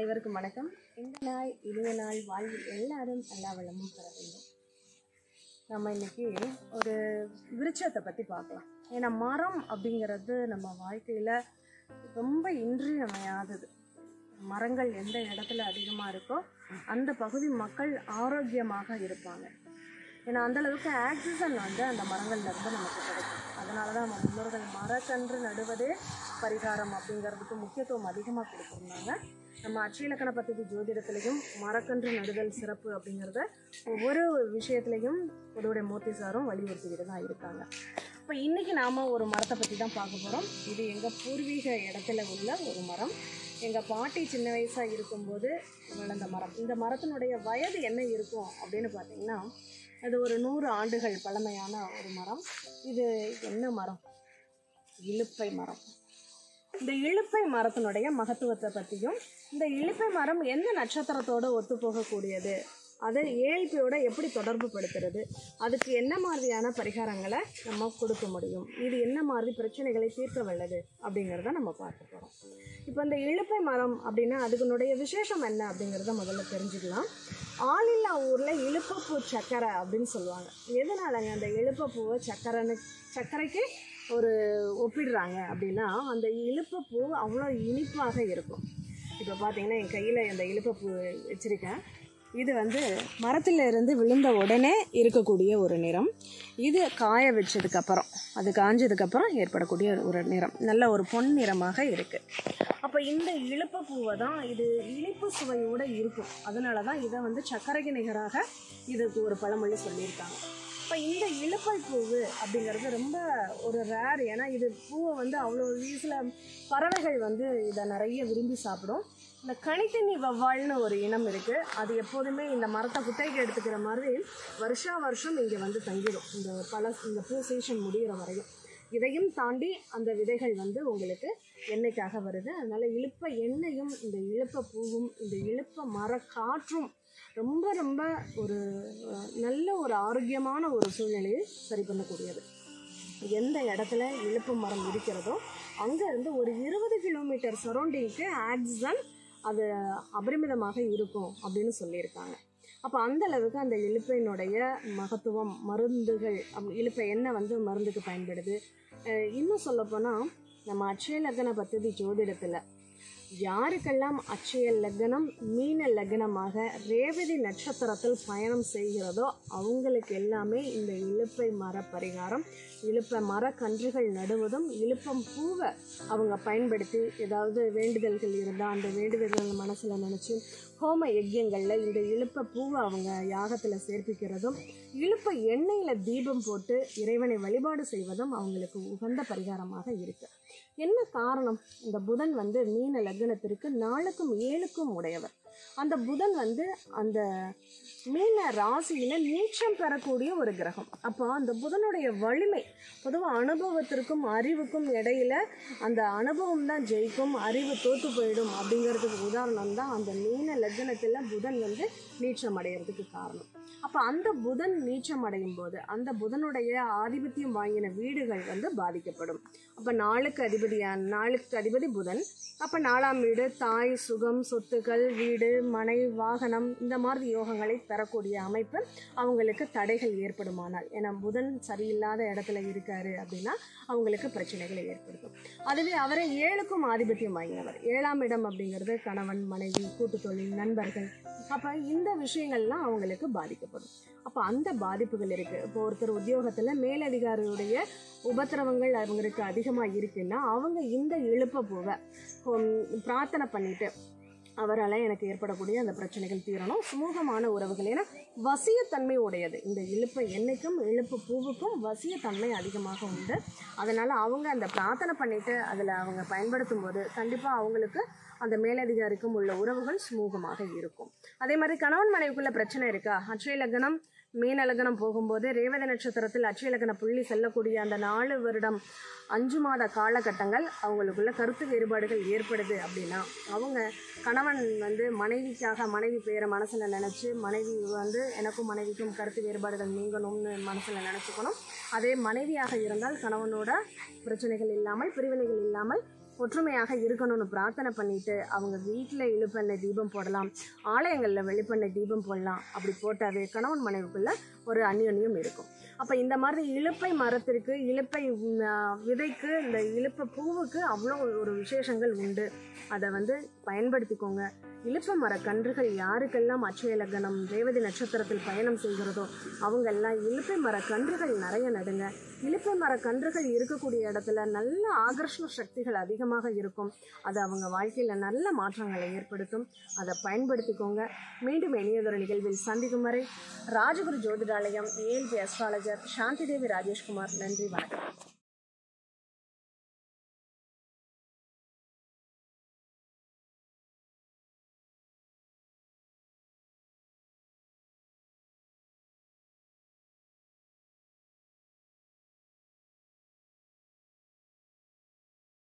அனைவருக்கும் வணக்கம் இந்த நாள் இனிய நாள் வாழ்வில் எல்லாரும் எல்லா வளமும் பெற வேண்டும் நம்ம இன்னைக்கு ஒரு விருட்சத்தை பற்றி பார்க்கலாம் ஏன்னா மரம் அப்படிங்கிறது நம்ம வாழ்க்கையில் ரொம்ப இன்றியமையாதது மரங்கள் எந்த இடத்துல அதிகமாக இருக்கோ அந்த பகுதி மக்கள் ஆரோக்கியமாக இருப்பாங்க ஏன்னா அந்த அளவுக்கு ஆக்சிஜன் வந்து அந்த மரங்கள்ல இருந்து நமக்கு கிடைக்கும் அதனால தான் நம்ம முன்னோர்கள் மரக்கன்று நடுவதே பரிகாரம் அப்படிங்கிறதுக்கு முக்கியத்துவம் அதிகமாக கொடுத்துருந்தாங்க நம்ம அச்சயலக்கண பദ്ധதி ஜோதிடத்திலையும் மரக்கன்று நடுதல் சிறப்பு அப்படிங்கிறத ஒவ்வொரு விஷயத்துலையும் உதவுடைய மூர்த்தி சாரும் வலியுறுத்திக்கிட்டு தான் இருக்காங்க இப்போ இன்றைக்கி நாம் ஒரு மரத்தை பற்றி தான் பார்க்க போகிறோம் இது எங்கள் பூர்வீக இடத்துல உள்ள ஒரு மரம் எங்கள் பாட்டி சின்ன வயசாக இருக்கும்போது வளர்ந்த மரம் இந்த மரத்தினுடைய வயது என்ன இருக்கும் அப்படின்னு பார்த்தீங்கன்னா அது ஒரு நூறு ஆண்டுகள் பழமையான ஒரு மரம் இது என்ன மரம் இலுப்பை மரம் இந்த இலுப்பை மரத்தினுடைய மகத்துவத்தை பற்றியும் இந்த இலுப்பை மரம் எந்த நட்சத்திரத்தோட ஒத்து போகக்கூடியது அதை ஏழ்பியோட எப்படி தொடர்பு படுத்துறது அதுக்கு என்ன மாதிரியான பரிகாரங்களை நம்ம கொடுக்க முடியும் இது என்ன மாதிரி பிரச்சனைகளை தீர்க்க வல்லது அப்படிங்கிறத நம்ம பார்க்க போகிறோம் இப்போ இந்த இலுப்பை மரம் அப்படின்னா அதுக்குனுடைய விசேஷம் என்ன அப்படிங்கிறத முதல்ல தெரிஞ்சுக்கலாம் ஆளில்லா ஊரில் இழுப்பப்பூ சக்கரை அப்படின்னு சொல்லுவாங்க எதனாலங்க அந்த இழுப்பப்பூவை சக்கரைன்னு சர்க்கரைக்கு ஒரு ஒப்பிடுறாங்க அப்படின்னா அந்த இழுப்பப்பூ அவ்வளோ இனிப்பாக இருக்கும் இப்போ பார்த்தீங்கன்னா என் கையில் அந்த இழுப்பப்பூ வச்சுருக்கேன் இது வந்து மரத்தில் இருந்து விழுந்த உடனே இருக்கக்கூடிய ஒரு நிறம் இது காய வச்சதுக்கப்புறம் அது காஞ்சதுக்கப்புறம் ஏற்படக்கூடிய ஒரு நிறம் நல்ல ஒரு பொன் நிறமாக இருக்குது அப்போ இந்த இழுப்பு பூவை தான் இது இனிப்பு சுவையோடு இருக்கும் அதனால தான் இதை வந்து சர்க்கரைக்கு நிகராக இதுக்கு ஒரு பழமொழி சொல்லியிருக்காங்க இப்போ இந்த இழுப்பை பூவு அப்படிங்கிறது ரொம்ப ஒரு ரேர் ஏன்னா இது பூவை வந்து அவ்வளோ வீசில் பறவைகள் வந்து இதை நிறைய விரும்பி சாப்பிடும் இந்த கனித்தண்ணி வவ்வால்னு ஒரு இனம் இருக்குது அது எப்போதுமே இந்த மரத்தை குட்டைக்கு எடுத்துக்கிற மாதிரி வருஷா வருஷம் இங்கே வந்து தங்கிடும் இந்த பல இந்த பூ சீசன் முடிகிற வரையும் இதையும் தாண்டி அந்த விதைகள் வந்து உங்களுக்கு எண்ணெய்க்காக வருது அதனால் இழுப்ப எண்ணெயும் இந்த இழுப்ப பூவும் இந்த இழுப்ப மர காற்றும் ரொம்ப ரொம்ப ஒரு அஹ், நல்ல ஒரு ஆரோக்கியமான ஒரு சூழ்நிலையை சரி பண்ணக்கூடியது எந்த இடத்துல இழுப்பு மரம் இருக்கிறதோ அங்கேருந்து ஒரு இருபது கிலோமீட்டர் சரௌண்டிங்க்கு ஆக்சிஜன் அது அபரிமிதமாக இருக்கும் அப்படின்னு சொல்லியிருக்காங்க அப்போ அந்த அளவுக்கு அந்த இழுப்பையினுடைய மகத்துவம் மருந்துகள் அப் இழுப்பை எண்ணெய் வந்து மருந்துக்கு பயன்படுது அஹ் இன்னும் சொல்லப்போனால் நம்ம அட்சய லக்ன பദ്ധதி ஜோதிடத்தில் யாருக்கெல்லாம் அட்சய லக்னம் மீன லக்னமாக ரேவதி நட்சத்திரத்தில் பயணம் செய்கிறதோ அவங்களுக்கு எல்லாமே இந்த இழுப்பை மர பரிகாரம் இழுப்ப மர கன்றுகள் நடுவதும் இழுப்பம் பூவை அவங்க பயன்படுத்தி ஏதாவது வேண்டுதல்கள் இருந்தால் அந்த வேண்டுதல்கள் மனசில் நினச்சி ஹோம யஜ்யங்களில் இந்த இழுப்ப பூவை அவங்க யாகத்தில் சேர்ப்பிக்கிறதும் இழுப்ப எண்ணெயில் தீபம் போட்டு இறைவனை வழிபாடு செய்வதும் அவங்களுக்கு உகந்த பரிகாரமாக இருக்கு என்ன காரணம் இந்த புதன் வந்து மீன லக்னத்திற்கு நாலுக்கும் ஏழுக்கும் உடையவர் அந்த புதன் வந்து அந்த மீன ராசியில நீச்சம் பெறக்கூடிய ஒரு கிரகம் அப்போ அந்த புதனுடைய வலிமை பொதுவாக அனுபவத்திற்கும் அறிவுக்கும் இடையில அந்த அனுபவம் தான் ஜெயிக்கும் அறிவு தோத்து போயிடும் அப்படிங்கிறதுக்கு உதாரணம் தான் அந்த மீன லக்னத்தில் புதன் வந்து நீச்சம் அடைகிறதுக்கு காரணம் அப்போ அந்த புதன் நீச்சம் அடையும் போது அந்த புதனுடைய ஆதிபத்தியம் வாங்கின வீடுகள் வந்து பாதிக்கப்படும் அப்போ நாளுக்கு அதிபதியான நாளுக்கு அதிபதி புதன் அப்போ நாலாம் வீடு தாய் சுகம் சொத்துக்கள் வீடு மனை வாகனம் இந்த மாதிரி யோகங்களை பெறக்கூடிய அமைப்பு அவங்களுக்கு தடைகள் ஏற்படுமானால் ஏன்னா புதன் சரியில்லாத இடத்துல இருக்காரு அப்படின்னா அவங்களுக்கு பிரச்சனைகளை ஏற்படுத்தும் அதுவே அவரை ஏழுக்கும் ஆதிபத்தியம் வாங்கினவர் ஏழாம் இடம் அப்படிங்கிறது கணவன் மனைவி கூட்டு தொழில் நண்பர்கள் அப்போ இந்த விஷயங்கள்லாம் அவங்களுக்கு பாதிக்கப்படும் அப்போ அந்த பாதிப்புகள் இருக்குது இப்போ ஒருத்தர் உத்தியோகத்தில் மேலதிகாரியுடைய உபத்திரவங்கள் அவங்களுக்கு அதிகமாக இருக்குன்னா அவங்க இந்த இழுப்ப பூவை ஹம், பிரார்த்தனை பண்ணிட்டு அவரால் எனக்கு ஏற்படக்கூடிய அந்த பிரச்சனைகள் தீரணும் சுமூகமான உறவுகள் ஏன்னா வசியத்தன்மை உடையது இந்த இழுப்பை எண்ணெய்க்கும் இழுப்பு பூவுக்கும் வசியத்தன்மை அதிகமாக உண்டு அதனால் அவங்க அந்த பிரார்த்தனை பண்ணிட்டு அதில் அவங்க பயன்படுத்தும் போது கண்டிப்பாக அவங்களுக்கு அந்த மேலதிகாரிக்கும் உள்ள உறவுகள் சுமூகமாக இருக்கும் அதே மாதிரி கணவன் மனைவிக்குள்ள பிரச்சனை இருக்கா அட்சய லக்னம் மீன லக்னம் போகும்போது ரேவதி நட்சத்திரத்தில் அட்சய லக்ன புள்ளி செல்லக்கூடிய அந்த நாலு வருடம் அஞ்சு மாத காலகட்டங்கள் அவங்களுக்குள்ள கருத்து வேறுபாடுகள் ஏற்படுது அப்படின்னா அவங்க கணவன் வந்து மனைவிக்காக மனைவி பேரை மனசில் நினச்சி மனைவி வந்து எனக்கும் மனைவிக்கும் கருத்து வேறுபாடுகள் நீங்கணும்னு மனசில் நினச்சிக்கணும் அதே மனைவியாக இருந்தால் கணவனோட பிரச்சனைகள் இல்லாமல் பிரிவினைகள் இல்லாமல் ஒற்றுமையாக இருக்கணும்னு பிரார்த்தனை பண்ணிட்டு அவங்க வீட்டில் இழுப்பெண்ணெய் தீபம் போடலாம் ஆலயங்களில் வெளிப்பெண்ணெய் தீபம் போடலாம் அப்படி போட்டாவே கணவன் மனைவிக்குள்ள ஒரு அந்யோன்யம் இருக்கும் அப்போ இந்த மாதிரி இலுப்பை மரத்திற்கு இலுப்பை ம், ஆ, விதைக்கு இந்த இலுப்பை பூவுக்கு அவ்வளோ ஒரு விசேஷங்கள் உண்டு அதை வந்து பயன்படுத்திக்கோங்க இலுப்பை மர கன்றுகள் யாருக்கெல்லாம் அட்சய லக்னம் ரேவதி நட்சத்திரத்தில் பயணம் செய்கிறதோ அவங்கெல்லாம் இலுப்பை மர கன்றுகள் நிறைய நடுங்க இலுப்பை மர கன்றுகள் இருக்கக்கூடிய இடத்துல நல்ல ஆகர்ஷண சக்திகள் அதிகமாக இருக்கும் அது அவங்க வாழ்க்கையில் நல்ல மாற்றங்களை ஏற்படுத்தும் அதை பயன்படுத்திக்கோங்க மீண்டும் இனியதொரு நிகழ்வில் சந்திக்கும் வரை ராஜகுரு ஜோதிடாலயம் ஏஎல்பி அஸ்ட்ராலஜர் சாந்தி தேவி ராஜேஷ்குமார் நன்றி வணக்கம்